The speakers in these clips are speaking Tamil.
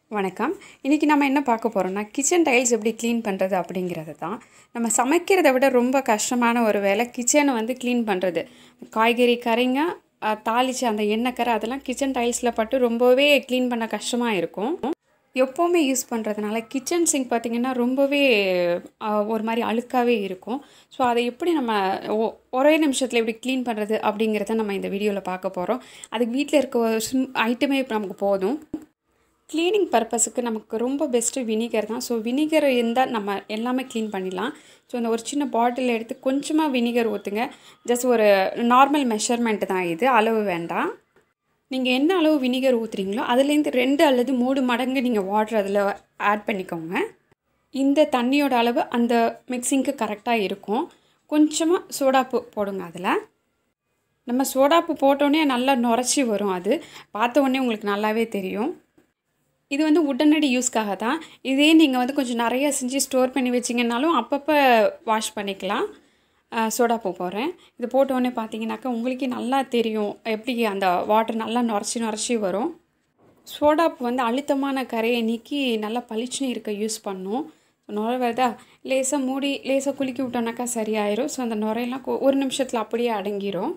வணக்கம் இன்றைக்கி நம்ம என்ன பார்க்க போகிறோம்னா கிச்சன் டைல்ஸ் எப்படி க்ளீன் பண்ணுறது அப்படிங்கிறது தான் நம்ம சமைக்கிறத விட ரொம்ப கஷ்டமான ஒரு வேலை கிச்சனை வந்து க்ளீன் பண்ணுறது காய்கறி கரைங்க அஹ், தாளிச்சு அந்த எண்ணெய் கரை அதெல்லாம் கிச்சன் டைல்ஸில் பட்டு ரொம்பவே க்ளீன் பண்ண கஷ்டமாக இருக்கும் எப்போவுமே யூஸ் பண்ணுறதுனால கிச்சன் சிங்க் பார்த்திங்கன்னா ரொம்பவே அஹ், ஒரு மாதிரி அழுக்காகவே இருக்கும் ஸோ அதை எப்படி நம்ம ஒ- ஒரே நிமிஷத்தில் எப்படி க்ளீன் பண்ணுறது அப்படிங்கிறத நம்ம இந்த வீடியோவில் பார்க்க போகிறோம் அதுக்கு வீட்டில் இருக்க ஒரு சிம் ஐட்டமே நமக்கு போதும் க்ளீனிங் பர்பஸுக்கு நமக்கு ரொம்ப பெஸ்ட்டு வினிகர் தான் ஸோ வினிகர் இருந்தால் நம்ம எல்லாமே க்ளீன் பண்ணிடலாம் ஸோ அந்த ஒரு சின்ன பாட்டில் எடுத்து கொஞ்சமாக வினிகர் ஊற்றுங்க ஜஸ்ட் ஒரு நார்மல் மெஷர்மெண்ட் தான் இது அளவு வேண்டாம் நீங்கள் என்ன அளவு வினிகர் ஊற்றுறீங்களோ அதுலேருந்து ரெண்டு அல்லது மூணு மடங்கு நீங்கள் வாட்டர் அதில் ஆட் பண்ணிக்கோங்க இந்த தண்ணியோட அளவு அந்த மிக்சிங்க்கு கரெக்டாக இருக்கும் கொஞ்சமாக சோடாப்பு போடுங்க அதில் நம்ம சோடாப்பு போட்டோன்னே நல்லா நுரைச்சி வரும் அது பார்த்த உடனே உங்களுக்கு நல்லாவே தெரியும் இது வந்து உடனடி யூஸ்க்காக தான் இதே நீங்கள் வந்து கொஞ்சம் நிறைய செஞ்சு ஸ்டோர் பண்ணி வச்சிங்கனாலும் அப்பப்போ வாஷ் பண்ணிக்கலாம் சோடாப்பு போடுறேன் இது போட்ட உடனே பார்த்தீங்கன்னாக்கா உங்களுக்கே நல்லா தெரியும் எப்படி அந்த வாட்டர் நல்லா நுரைச்சி நுரைச்சி வரும் சோடாப்பு வந்து அழுத்தமான கரையை நீக்கி நல்லா பளிச்சுன்னு இருக்க யூஸ் பண்ணும் நுரை வருதா லேசாக மூடி லேசாக குலுக்கி விட்டோம்னாக்கா சரியாயிரும் ஸோ அந்த நுரையெல்லாம் கொ- ஒரு நிமிஷத்தில் அப்படியே அடங்கிரும்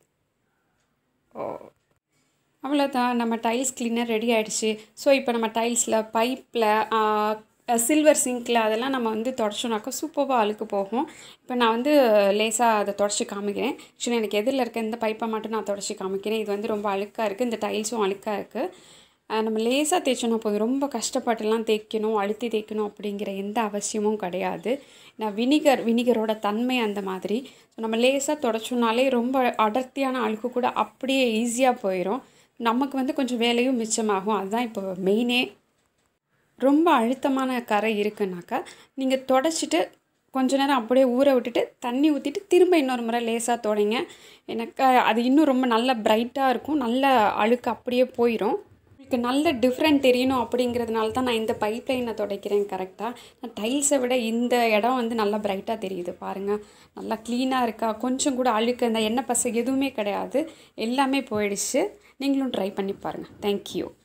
அவ்வளோதான் நம்ம டைல்ஸ் கிளீனர் ரெடி ஆயிடுச்சு ஸோ இப்போ நம்ம டைல்ஸில் பைப்பில் சில்வர் சிங்க்கில் அதெல்லாம் நம்ம வந்து தொடச்சோம்னாக்கா சூப்பராக அழுக்கு போகும் இப்போ நான் வந்து லேசாக அதை தொடச்சி காமிக்கிறேன் ஆக்சுவலி எனக்கு எதிரில் இருக்க இந்த பைப்பை மட்டும் நான் தொடச்சி காமிக்கிறேன் இது வந்து ரொம்ப அழுக்காக இருக்குது இந்த டைல்ஸும் அழுக்காக இருக்குது நம்ம லேசாக தேய்ச்சோன்னா போதும் ரொம்ப கஷ்டப்பட்டுலாம் தேய்க்கணும் அழுத்தி தேய்க்கணும் அப்படிங்கிற எந்த அவசியமும் கிடையாது நான் வினிகர் வினிகரோட தன்மை அந்த மாதிரி ஸோ நம்ம லேசாக தொடச்சோம்னாலே ரொம்ப அடர்த்தியான அழுக்கு கூட அப்படியே ஈஸியாக போயிடும் நமக்கு வந்து கொஞ்சம் வேலையும் மிச்சமாகும் அதுதான் இப்போ மெயினே ரொம்ப அழுத்தமான கரை இருக்குனாக்கா நீங்கள் தொடச்சிட்டு கொஞ்ச நேரம் அப்படியே ஊற விட்டுட்டு தண்ணி ஊற்றிட்டு திரும்ப இன்னொரு முறை லேசாக தொடங்க எனக்கு அது இன்னும் ரொம்ப நல்ல பிரைட்டாக இருக்கும் நல்ல அழுக்கு அப்படியே போயிடும் உங்களுக்கு நல்ல டிஃப்ரெண்ட் தெரியணும் அப்படிங்கிறதுனால தான் நான் இந்த பைப் லைனை துடைக்கிறேன் கரெக்டாக நான் டைல்ஸை விட இந்த இடம் வந்து நல்லா பிரைட்டாக தெரியுது பாருங்கள் நல்லா க்ளீனாக இருக்கா கொஞ்சம் கூட அழுக்கு அந்த எண்ணெய் பசை எதுவுமே கிடையாது எல்லாமே போயிடுச்சு நீங்களும் ட்ரை பண்ணி பாருங்கள் தேங்க்யூ